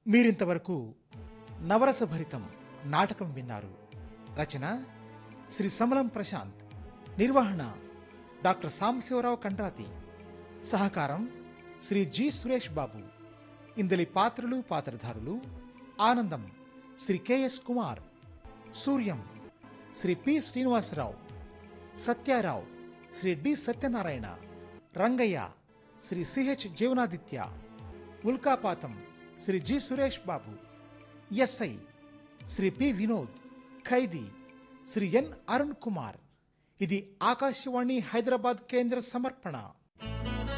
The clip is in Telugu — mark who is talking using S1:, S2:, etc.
S1: మీరింతవరకు నవరసభరితం నాటకం విన్నారు రచన శ్రీ సమలం ప్రశాంత్ నిర్వహణ డాక్టర్ సాంబశివరావు కండ్రాతి సహకారం శ్రీ జి సురేష్ బాబు ఇందలి పాత్రలు పాత్రధారులు Anandam Shri KS Kumar Suryam Shri P Srinivasarao Satyarao Shri D Satyanarayana Rangaiah Shri CH Jeevanaditya ఉల్కాపాతం Shri G Suresh Babu SI Shri P Vinod ఖైదీ శ్రీ ఎన్ అరుణ్ కుమార్ ఇది ఆకాశవాణి హైదరాబాద్ కేంద్ర సమర్పణ